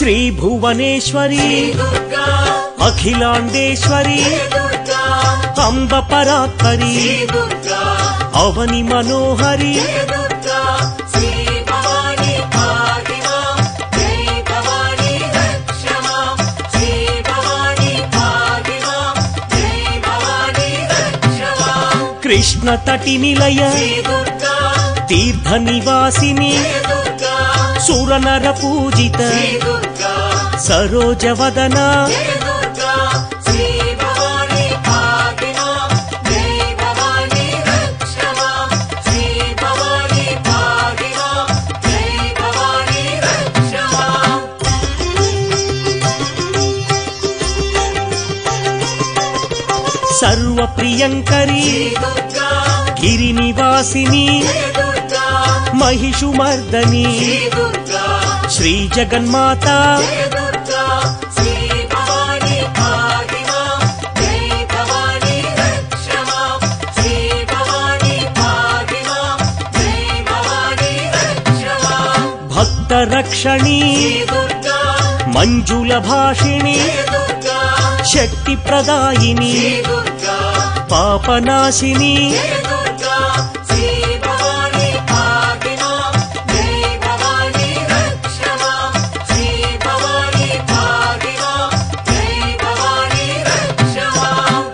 శ్రీ భువనేశ్వరి దుర్గా అఖిలాండేశ్వరి దుర్గా అంబ పరాత్పరి దుర్గా అవని మనోహరి దుర్గా శ్రీ భవాని భాగిమా జై భవాని రక్షమా శ్రీ భవాని భాగిమా జై భవాని రక్షమా కృష్ణ తటి నిలయ శ్రీ దుర్గా తీర్థ నివాసిని దుర్గా సురనర పూజిత శ్రీ దుర్గా సరోజవదన దుర్గా శ్రీ భవాని భాగిమా జై భవాని రక్షమా శ్రీ భవాని భాగిమా జై భవాని రక్షమా సర్వ ప్రియంకరి దుర్గా గిరి నివాసిని దుర్గా మహిషుమర్దని దుర్గా శ్రీ జగన్మాత దుర్గా శ్రీ భవాని భాగిమా జై భవాని రక్షమా శ్రీ భవాని భాగిమా జై భవాని రక్షమా భక్త రక్షణి దుర్గా మంజుల భాషిణి దుర్గా శక్తి ప్రదాయిని దుర్గా పాపనాశిని దుర్గా శ్రీ భవాని భాగిమా జై భవాని రక్షమా శ్రీ భవాని భాగిమా జై భవాని రక్షమా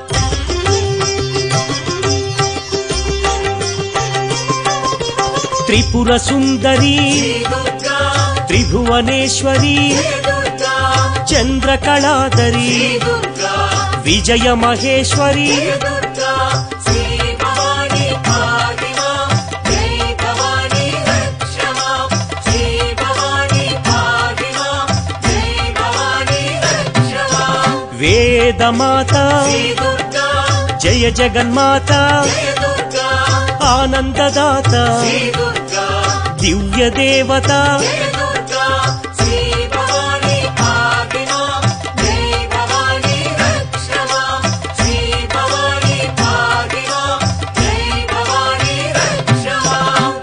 త్రిపుర సుందరి దుర్గా త్రిభువనేశ్వరి దుర్గా చంద్రకళాదరి దుర్గా విజయ మహేశ్వరి దుర్గా శ్రీ భవాని భాగిమా జై భవాని రక్షమా శ్రీ భవాని భాగిమా జై భవాని రక్షమా వేదమాత శ్రీ దుర్గా జయ జగన్మాత జయ దుర్గా ఆనందదాత శ్రీ దుర్గా దివ్య దేవత జయ దుర్గా శ్రీ భవాని భాగిమా జై భవాని రక్షమా శ్రీ భవాని భాగిమా జై భవాని రక్షమా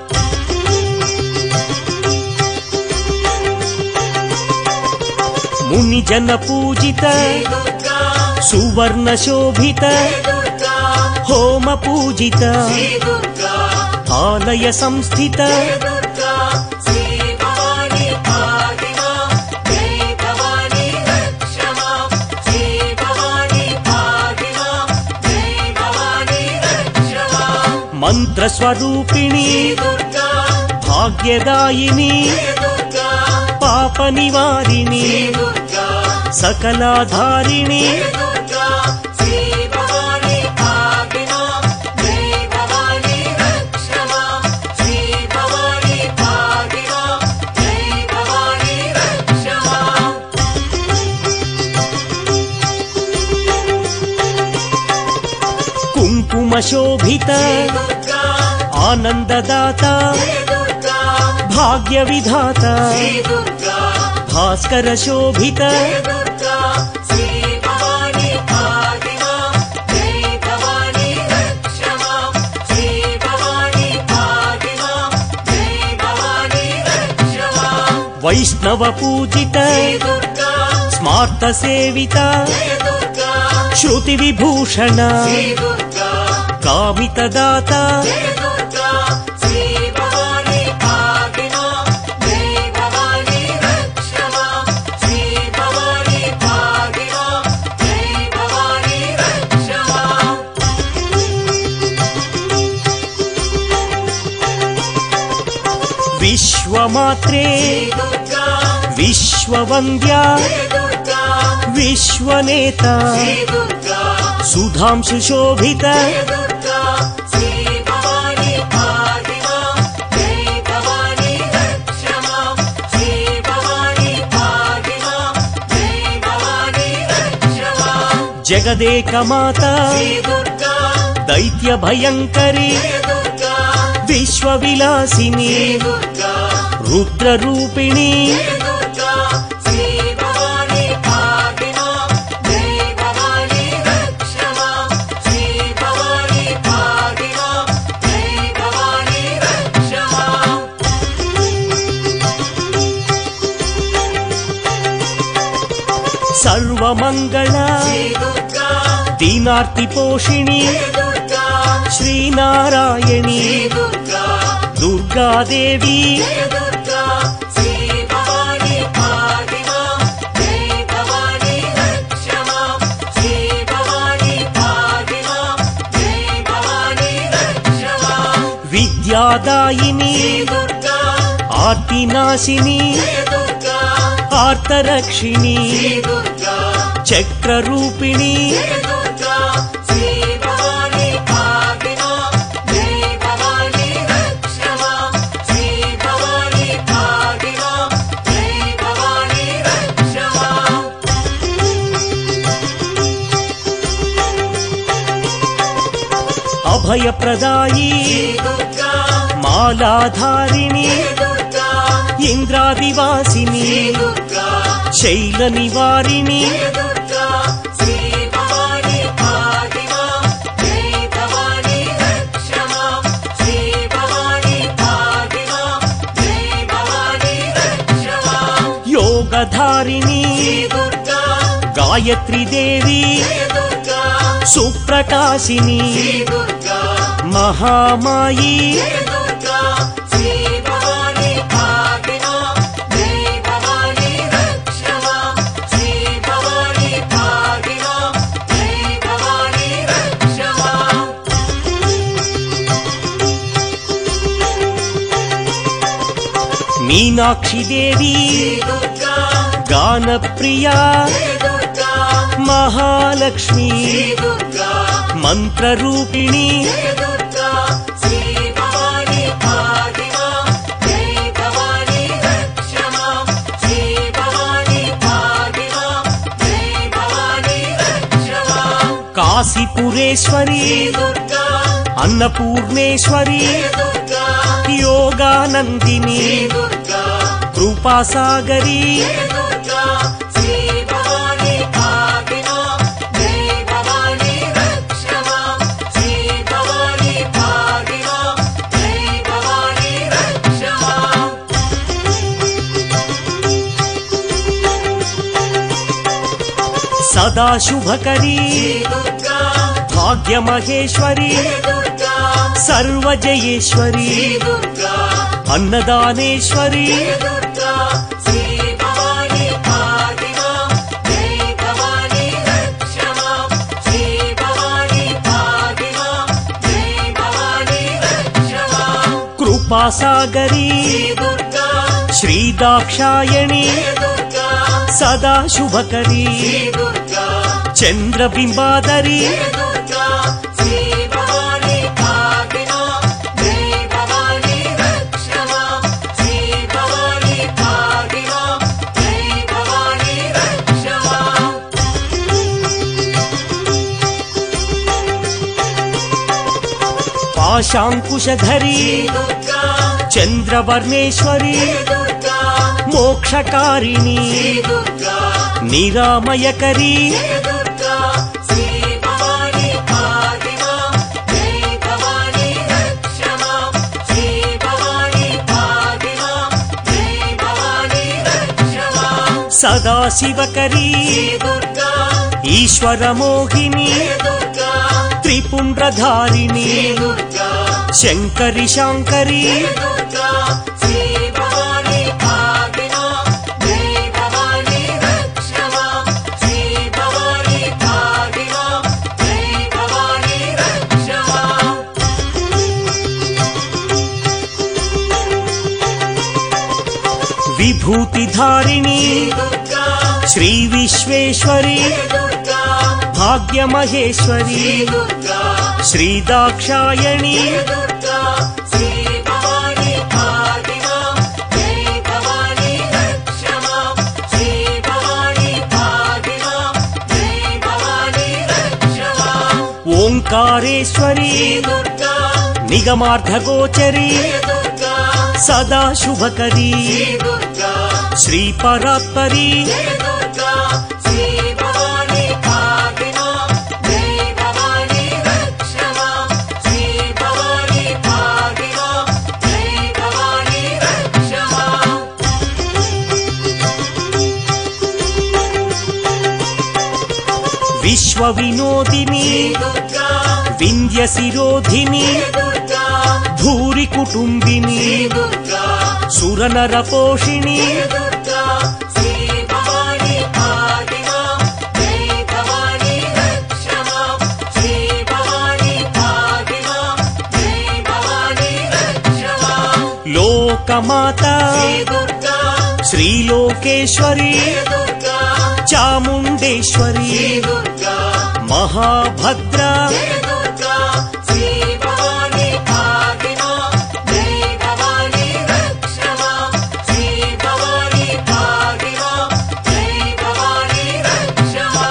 ముని జన పూజిత దుర్గా సువర్ణ శోభిత దుర్గా హోమ పూజిత శ్రీ దుర్గా ఆలయ సంస్థిత దుర్గా శ్రీ భవాని భాగిమా జై భవాని రక్షమా శ్రీ భవాని భాగిమా జై భవాని రక్షమా మంత్ర స్వరూపిణి దుర్గా భాగ్యదాయిని దుర్గా పాప నివారిణి దుర్గా సకలాధారిణి దుర్గా శ్రీ భవాని భాగిమా జై భవాని రక్షమా శ్రీ భవాని భాగిమా జై భవాని రక్షమా కుంకుమ శోభిత దుర్గా ఆనందదాత దుర్గా భాగ్య విధాత శ్రీ దుర్గా భాస్కర శోభిత దుర్గా శ్రీ భవాని భాగిమా జై భవాని రక్షమా శ్రీ భవాని భాగిమా జై భవాని రక్షమా వైష్ణవ పూజిత దుర్గా స్మార్త సేవిత దుర్గా శృతి విభూషణ శ్రీ దుర్గా కామిత దాత దుర్గా శ్రీ భవాని భాగిమా జై భవాని రక్షమా శ్రీ భవాని భాగిమా జై భవాని రక్షమా విశ్వమాత్రే దుర్గా విశ్వవంద్య దుర్గా విశ్వనేత దుర్గా సుధాంశు శోభిత దుర్గా శ్రీ భవాని భాగిమా జై భవాని రక్షమా శ్రీ భవాని భాగిమా జై భవాని రక్షమా జగదేక మాత శ్రీ దుర్గా దైత్య భయంకరి దుర్గా విశ్వ విలాసిని దుర్గా రుద్ర రూపిణి దుర్గా శ్రీ భవాని భాగిమా జై భవాని రక్షమా శ్రీ భవాని భాగిమా జై భవాని రక్షమా దీనార్తి పోషిణి జయ దుర్గా శ్రీనారాయణి శ్రీ దుర్గా దుర్గాదేవి జయ దుర్గా శ్రీ భవాని పాదిమా జయ భవాని రక్షమా శ్రీ భవాని పాదిమా జయ భవాని రక్షమా విద్యాదాయిని శ్రీ దుర్గా ఆర్తినాశిని జయ దుర్గా ఆర్తరక్షిణి శ్రీ దుర్గా చక్రరూపిణి జయ దుర్గా శ్రీ భవాని పాదిమా జయ భవాని రక్షమా శ్రీ భవాని పాదిమా జయ భవాని రక్షమా అభయప్రదాయి శ్రీ దుర్గా మాలాధారిణి జయ దుర్గా ఇంద్రాదివాసిని శ్రీ దుర్గా శైల నివారిణి జయ దుర్గా శ్రీ భవాని పాదిమా జయ భవాని రక్షమా శ్రీ భవాని పాదిమా జయ భవాని రక్షమా యోగధారిణి శ్రీ దుర్గా గాయత్రి దేవి జయ దుర్గా సుప్రకాశిని శ్రీ దుర్గా మహామాయి జయ దుర్గా శ్రీ భవాని పాదిమా జయ భవాని రక్షమా శ్రీ భవాని పాదిమా జయ భవాని రక్షమా మీనాక్షి దేవి శ్రీ దుర్గా గానప్రియా జయ దుర్గా మహాలక్ష్మి శ్రీ దుర్గా మంత్రరూపిణి జయ దుర్గా శ్రీ భవాని పాదిమా జయ భవాని రక్షమా శ్రీ భవాని పాదిమా జయ భవాని రక్షమా కాశీపురేశ్వరి శ్రీ దుర్గా అన్నపూర్ణేశ్వరి జయ దుర్గా యోగానందిని శ్రీ దుర్గా కృపాసాగరి జయ దుర్గా శ్రీ భవాని పాదిమా జయ భవాని రక్షమా శ్రీ భవాని పాదిమా జయ భవాని రక్షమా సదా శుభకరి శ్రీ దుర్గా భాగ్యమహేశ్వరి జయ దుర్గా సర్వజయేశ్వరి శ్రీ దుర్గా అన్నదానేశ్వరి జయ దుర్గా శ్రీ భవాని పాదిమా జయ భవాని రక్షమా శ్రీ భవాని పాదిమా జయ భవాని రక్షమా కృపాసాగరి శ్రీ దుర్గా శ్రీదాక్షాయణి జయ దుర్గా సదా శుభకరి శ్రీ దుర్గా చంద్రబింబాదరి జయ దుర్గా శ్రీ భవాని పాదిమా జయ భవాని రక్షమా శ్రీ భవాని పాదిమా జయ భవాని రక్షమా పాశాంకుశధరి శ్రీ దుర్గా చంద్రవర్ణేశ్వరి జయ దుర్గా మోక్షకారిణి శ్రీ దుర్గా నిరామయకరి జయ దుర్గా శ్రీ భవాని పాదిమా జయ భవాని రక్షమా శ్రీ భవాని పాదిమా జయ భవాని రక్షమా సదాశివకరి శ్రీ దుర్గా ఈశ్వరమోహిని జయ దుర్గా త్రిపుండ్రధారిణి శ్రీ దుర్గా శంకరి శాంకరి జయ దుర్గా శ్రీ భవాని పాదిమా జయ భవాని రక్షమా శ్రీ భవాని పాదిమా జయ భవాని రక్షమా విభూతిధారిణి శ్రీ దుర్గా శ్రీ విశ్వేశ్వరి జయ దుర్గా భాగ్యమహేశ్వరి శ్రీ దుర్గా శ్రీదాక్షాయణి జయ దుర్గా శ్రీ భవాని పాదిమా జయ భవాని రక్షమా శ్రీ భవాని పాదిమా జయ భవాని రక్షమా ఓంకారేశ్వరి శ్రీ దుర్గా నిగమార్థగోచరి జయ దుర్గా సదా శుభకరి శ్రీ దుర్గా శ్రీ పరాత్పరి జయ దుర్గా శ్రీ భవాని పాదిమా జయ భవాని రక్షమా శ్రీ భవాని పాదిమా జయ భవాని రక్షమా విశ్వ వినోదిని దుర్గా వింధ్య శిరోధిని దుర్గా భూరి కుటుంబిని దుర్గా సురనర పోషిణి దుర్గా శ్రీ భవాని భాగిమా జై భవాని రక్షమా శ్రీ భవాని భాగిమా జై భవాని రక్షమా లోకమాత శ్రీ దుర్గా శ్రీలోకేశ్వరి దుర్గా చాముండేశ్వరి శ్రీ దుర్గా మహాభద్ర జయ దుర్గా శ్రీ భవాని భాగిమా జై భవాని రక్షమా శ్రీ భవాని భాగిమా జై భవాని రక్షమా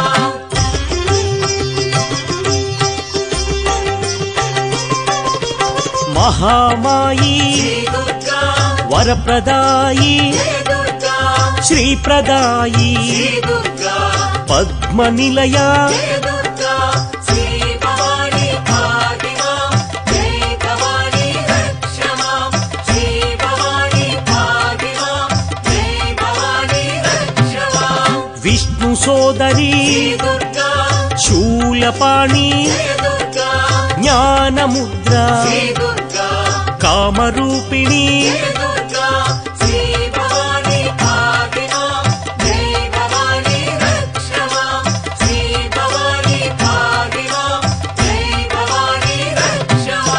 మహామాయి శ్రీ దుర్గా వరప్రదాయి జయ దుర్గా శ్రీప్రదాయి శ్రీ దుర్గా పద్మనిలయ జయ దుర్గా శ్రీ భవాని భాగిమా జై భవాని రక్షమా శ్రీ భవాని భాగిమా జై భవాని రక్షమా విష్ణు సోదరి శ్రీ దుర్గా శూలపాణి జయ దుర్గా జ్ఞానముద్ర శ్రీ దుర్గా కామరూపిణి జయ దుర్గా శ్రీ భవాని భాగిమా జై భవాని రక్షమా శ్రీ భవాని భాగిమా జై భవాని రక్షమా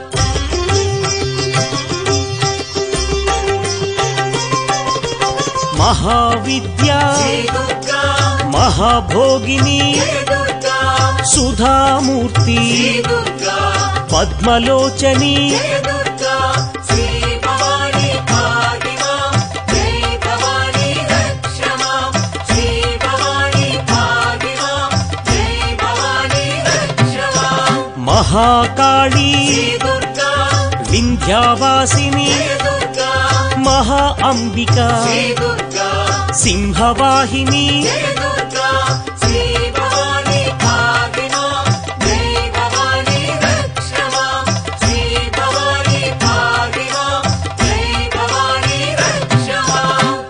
మహావిద్య శ్రీ దుర్గా మహాభోగిని జయ దుర్గా సుధామూర్తి శ్రీ దుర్గా పద్మలోచని జయ దుర్గా శ్రీ భవాని భాగిమా జై భవాని రక్షమా శ్రీ భవాని భాగిమా జై భవాని రక్షమా మహాకాళి శ్రీ దుర్గా వింధ్యావాసిని జయ దుర్గా మహా అంబిక శ్రీ దుర్గా సింహవాహిని జయ దుర్గా శ్రీ భవాని భాగిమా జై భవాని రక్షమా శ్రీ భవాని భాగిమా జై భవాని రక్షమా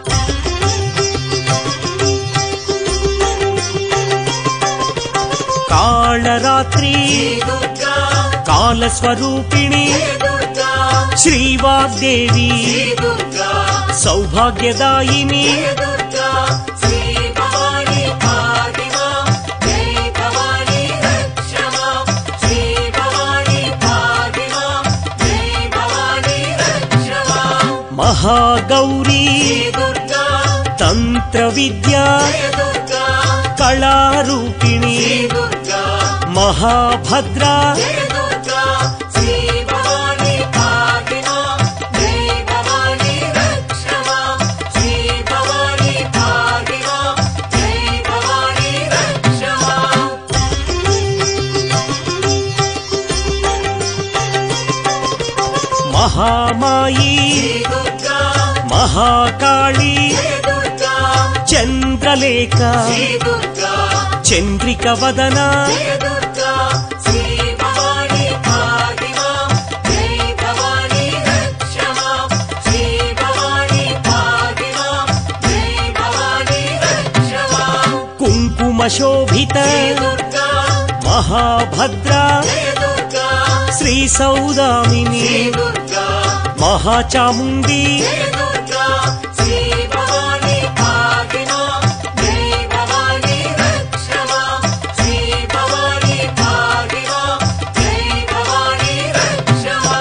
కాళరాత్రి శ్రీ దుర్గా కాలస్వరూపిణి జయ దుర్గా శ్రీవాగ్దేవి శ్రీ దుర్గా సౌభాగ్యదాయిని జయ దుర్గా శ్రీ భవాని భాగిమా జై భవాని రక్షమా శ్రీ భవాని భాగిమా జై భవాని రక్షమా మహాగౌరీ శ్రీ దుర్గా తంత్ర విద్య జయ దుర్గా కళారూపిణి శ్రీ దుర్గా మహాభద్ర జయ దుర్గా శ్రీ భవాని భాగిమా జై భవాని రక్షమా శ్రీ భవాని భాగిమా జై భవాని రక్షమా మహామాయి శ్రీ దుర్గా మహాకాళి జయ దుర్గా చంద్రలేఖ శ్రీ దుర్గా చంద్రిక వదన జయ దుర్గా శ్రీ భవాని భాగిమా జై భవాని రక్షమా శ్రీ భవాని భాగిమా జై భవాని రక్షమా కుంకుమ శోభిత శ్రీ దుర్గా మహాభద్ర జయ దుర్గా శ్రీ సౌదామిని శ్రీ దుర్గా మహాచాముండి జయ దుర్గా శ్రీ భవాని భాగిమా జై భవాని రక్షమా శ్రీ భవాని భాగిమా జై భవాని రక్షమా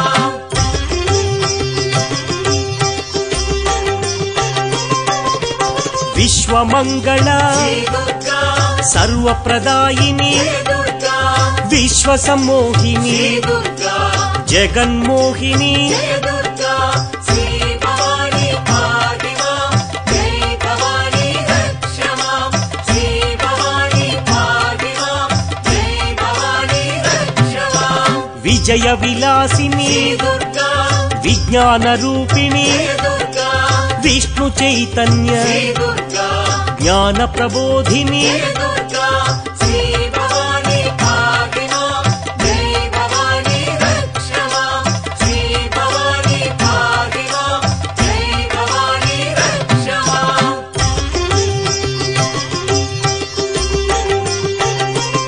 విశ్వమంగళ శ్రీ దుర్గా సర్వప్రదాయిని జయ దుర్గా విశ్వ సమ్మోహిని శ్రీ దుర్గా జగన్మోహిని జయ దుర్గా శ్రీ భవాని భాగిమా జై భవాని రక్షమా శ్రీ భవాని భాగిమా జై భవాని రక్షమా విజయ విలాసిని శ్రీ దుర్గా విజ్ఞాన రూపిణి జయ దుర్గా విష్ణు చైతన్య శ్రీ దుర్గా జ్ఞాన ప్రబోధిని జయ దుర్గా శ్రీ భవాని భాగిమా జై భవాని రక్షమా శ్రీ భవాని భాగిమా జై భవాని రక్షమా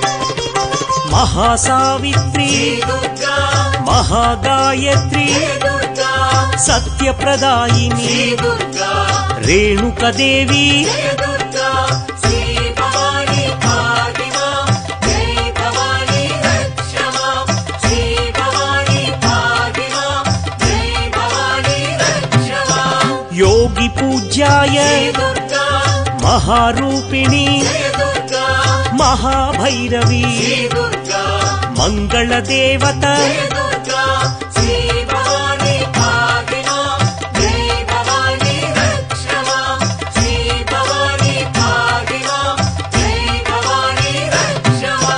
మహాసావిత్రి దుర్గా మహాగాయత్రి దుర్గా సత్యప్రదాయిని దుర్గా రేణుకదేవి దుర్గా శ్రీ భవాని భాగిమా జై భవాని రక్షమా శ్రీ భవాని భాగిమా జై భవాని రక్షమా యోగి పూజ్యాయ దుర్గా మహారూపిణి దుర్గా మహాభైరవి దుర్గా మంగళదేవత దుర్గా శ్రీ భవాని భాగిమా జై భవాని రక్షమా శ్రీ భవాని భాగిమా జై భవాని రక్షమా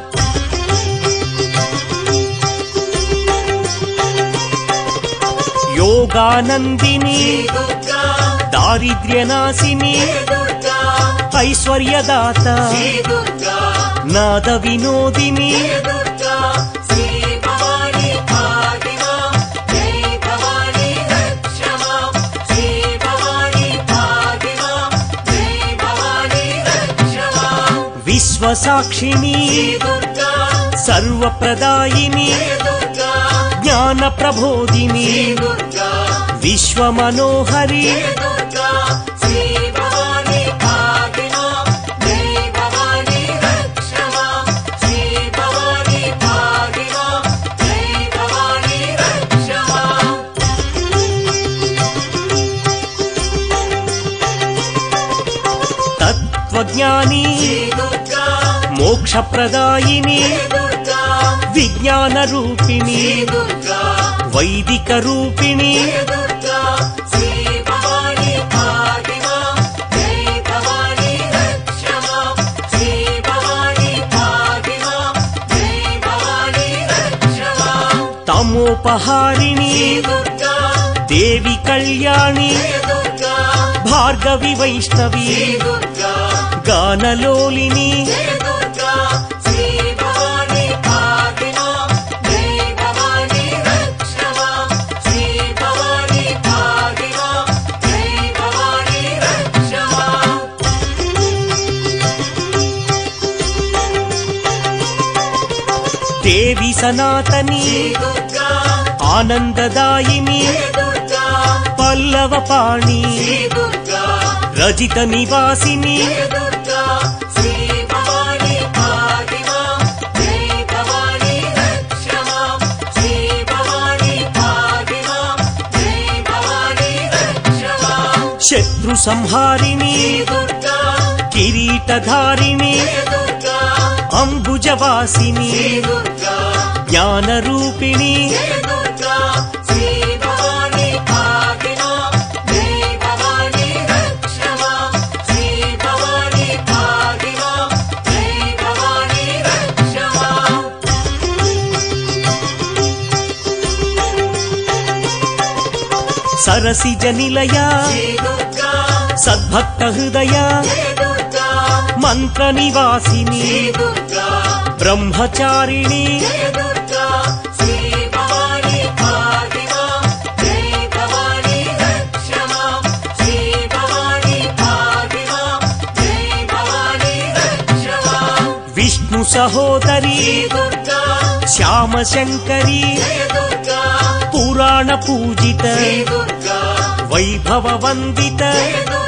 యోగానందిని దుర్గా దారిద్ర్యనాశిని దుర్గా ఐశ్వర్యదాత దుర్గా నాద వినోదిని దుర్గా శ్రీ భవాని భాగిమా జై భవాని రక్షమా శ్రీ భవాని భాగిమా జై భవాని రక్షమా విశ్వసాక్షిణి దుర్గా సర్వప్రదాయిని దుర్గా జ్ఞాన ప్రబోధిని దుర్గా విశ్వమనోహరి దుర్గా శ్రీ భవాని భాగిమా జై భవాని రక్షమా శ్రీ భవాని భాగిమా జై భవాని రక్షమా తత్వజ్ఞాని దుర్గా మోక్షప్రదాయిని దుర్గా విజ్ఞాన రూపిణి దుర్గా వైదిక రూపిణి దుర్గా శ్రీ భవాని భాగిమా జై భవాని రక్షమా శ్రీ భవాని భాగిమా జై భవాని రక్షమా తమోపహారిణి దుర్గా దేవి కళ్యాణి దుర్గా భార్గవి వైష్ణవి దుర్గా గానలోలిని దుర్గా శ్రీ భవాని భాగిమా జై భవాని రక్షమా శ్రీ భవాని భాగిమా జై భవాని రక్షమా దేవి సనాతని దుర్గా ఆనందదాయిని దుర్గా పల్లవపాణి దుర్గా రజిత నివాసిని దుర్గా శ్రీ భవాని భాగిమా జై భవాని రక్షమా శ్రీ భవాని భాగిమా జై భవాని రక్షమా శత్రు సంహారిణి దుర్గా కిరీటధారిణి దుర్గా అంబుజవాసిని దుర్గా జ్ఞానరూపిణి దుర్గా శ్రీ భవాని భాగిమా జై భవాని రక్షమా శ్రీ భవాని భాగిమా జై భవాని రక్షమా సరసిజ నిలయ దుర్గా సద్భక్త హృదయ దుర్గా మంత్ర నివాసిని దుర్గా బ్రహ్మచారిణి దుర్గా శ్రీ భవాని భాగిమా జై భవాని రక్షమా శ్రీ భవాని భాగిమా జై భవాని రక్షమా విష్ణు సహోదరి దుర్గా శ్యామ శంకరి దుర్గా పురాణ పూజిత దుర్గా వైభవ వందిత దుర్గా